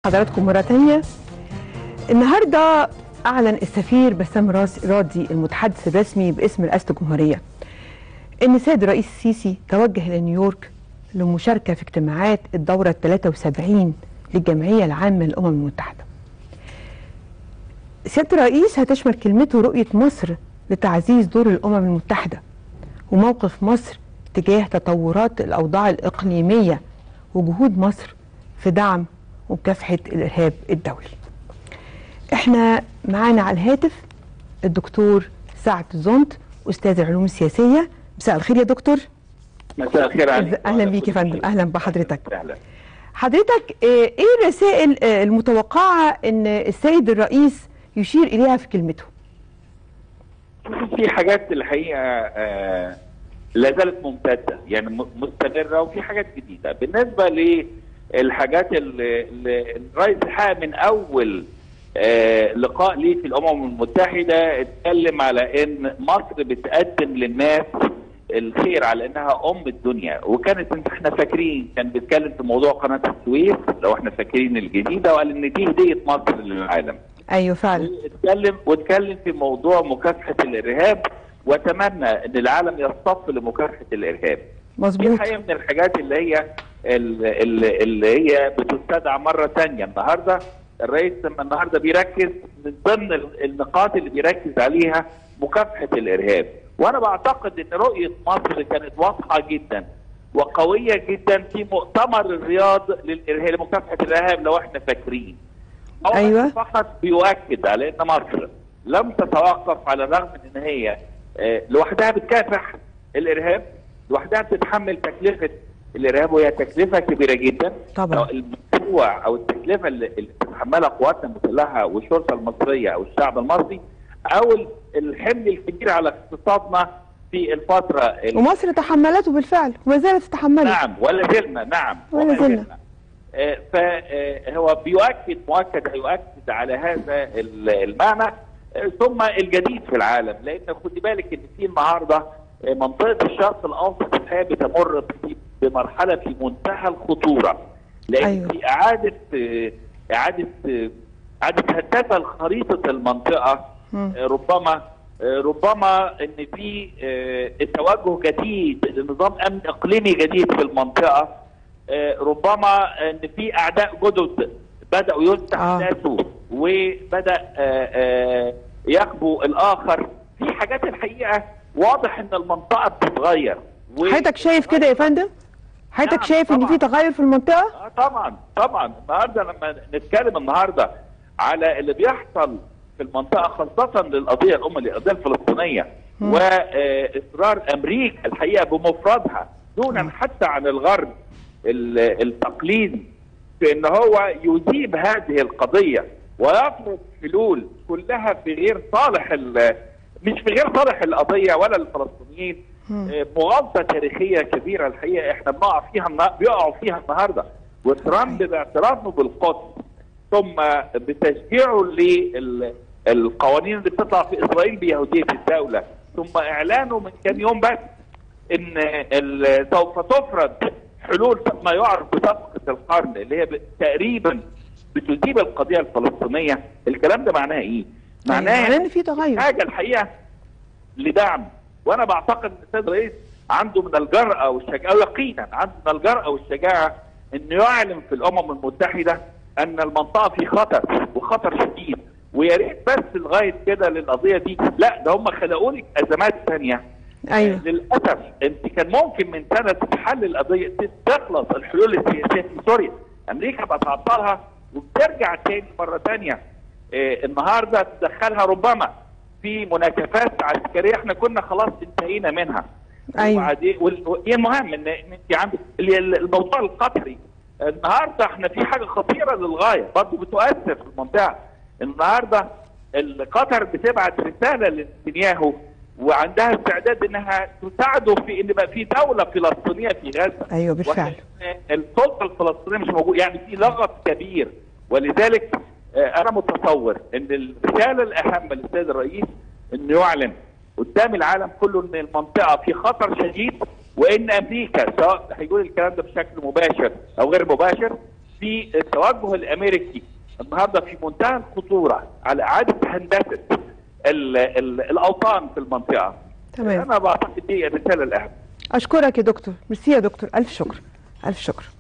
حضراتكم مرة تانية النهاردة أعلن السفير بسام راس راضي المتحدث الرسمي باسم رئاسة الجمهورية إن السيد الرئيس السيسي توجه إلى نيويورك للمشاركة في اجتماعات الدورة 73 للجمعية العامة للأمم المتحدة سيادة الرئيس هتشمل كلمته رؤية مصر لتعزيز دور الأمم المتحدة وموقف مصر تجاه تطورات الأوضاع الإقليمية وجهود مصر في دعم ومكافحة الإرهاب الدولي احنا معانا على الهاتف الدكتور سعد زونت أستاذ العلوم السياسية مساء الخير يا دكتور مساء الخير عليك أهلا بيك يا فندم أهلا بحضرتك أهلا حضرتك آه، ايه الرسائل آه، المتوقعة ان السيد الرئيس يشير اليها في كلمته في حاجات الحقيقه آه، لا زالت ممتده يعني م- مستمره وفي حاجات جديده بالنسبه للحاجات اللي اللي الرئيس حقق من اول آه، لقاء ليه في الامم المتحده اتكلم على ان مصر بتقدم للناس الخير على انها ام الدنيا وكانت انت احنا فاكرين كان بيتكلم في موضوع قناه السويس لو احنا فاكرين الجديده وقال ان دي هديه مصر للعالم ايوه فعلا اتكلم واتكلم في موضوع مكافحه الارهاب واتمنى ان العالم يصطف لمكافحه الارهاب. دي مظبوط الحقيقه من الحاجات اللي هي اللي, اللي هي بتستدعى مره ثانيه النهارده الرئيس لما النهارده بيركز من ضمن النقاط اللي بيركز عليها مكافحه الارهاب وانا بعتقد ان رؤيه مصر كانت واضحه جدا وقويه جدا في مؤتمر الرياض للارهاب لمكافحه الارهاب لو احنا فاكرين هو أيوة. فقط بيؤكد على ان مصر لم تتوقف على الرغم من ان هي آه، لوحدها بتكافح الارهاب لوحدها بتتحمل تكلفه الارهاب وهي تكلفه كبيره جدا طبعا. لو المشروع او التكلفه اللي اللي بتتحملها قواتنا المسلحه والشرطه المصريه او الشعب المصري او الحمل الكبير على اقتصادنا في الفتره ال- ومصر تحملته بالفعل وما زالت تتحمله نعم ولا زلنا نعم ولا زلنا. فهو بيؤكد مؤكد هيؤكد على هذا ال- المعنى آه، ثم الجديد في العالم لان خدي بالك ان في النهارده آه، منطقه الشرق الاوسط الحقيقه بتمر ب- بمرحله في منتهى الخطوره لان أيوة. في اعاده آه، اعاده آه، اعاده هندسه لخريطه المنطقه مم. آه، ربما آه، ربما ان في آه، توجه جديد لنظام امن اقليمي جديد في المنطقه آه، ربما ان في اعداء جدد بداوا يستحدثوا وبدا آه، آه، يخبو الاخر في حاجات الحقيقه واضح ان المنطقه بتتغير و- حضرتك شايف كده يا فندم حضرتك نعم، شايف ان طبعاً. في تغير في المنطقة آه طبعا طبعا النهارده لما نتكلم النهارده على اللي بيحصل في المنطقه خاصه للقضيه الام القضيه الفلسطينيه مم. واصرار امريكا الحقيقه بمفردها دونا حتى عن الغرب ال- التقليدي في ان هو يجيب هذه القضيه ويطلب حلول كلها في غير صالح ال- مش في غير صالح القضيه ولا الفلسطينيين مم. آه، مغالطه تاريخيه كبيره الحقيقه احنا بنقع فيها النا- بيقعوا فيها النهارده وترامب باعترافه بالقدس ثم بتشجيعه للقوانين اللي بتطلع في اسرائيل بيهوديه الدوله ثم اعلانه من كام يوم بس ان ال- سوف تفرض حلول ما يعرف بصفقه القرن اللي هي ب- تقريبا بتجيب القضيه الفلسطينيه الكلام ده معناه ايه؟ معناه ان في تغير حاجه الحقيقه لدعم وانا بعتقد ان السيد الرئيس عنده من الجرأه والشجاعه أو يقينا عنده من الجرأه والشجاعه انه يعلن في الامم المتحده ان المنطقه في خطر وخطر شديد ويا ريت بس لغايه كده للقضيه دي لا ده هم خلقوا لك ازمات ثانيه ايوه للاسف انت كان ممكن من سنه تتحل القضيه تخلص الحلول السياسيه في سوريا امريكا بتعطلها وبترجع تاني مره ثانيه آه النهارده تدخلها ربما في مناكفات عسكريه احنا كنا خلاص انتهينا منها أيوة. وبعدين وال- و- المهم ان ان انت عندك ال- ال- الموضوع القطري النهارده احنا في حاجه خطيره للغايه برضه بتؤثر في المنطقه النهارده ال- قطر بتبعت رساله لنتنياهو وعندها استعداد انها تساعده في ان يبقى في دوله فلسطينيه في غزه ايوه بالفعل وإن السلطه الفلسطينيه مش موجود يعني في لغط كبير ولذلك آه، انا متصور ان الرساله الاهم للسيد الرئيس انه يعلن قدام العالم كله ان المنطقه في خطر شديد وان امريكا سواء هيقول الكلام ده بشكل مباشر او غير مباشر في التوجه الامريكي النهارده في منتهى الخطوره على اعاده هندسه ال ال الاوطان في المنطقه تمام انا بعتقد دي الرساله الاهم اشكرك يا دكتور ميرسي يا دكتور الف شكر الف شكر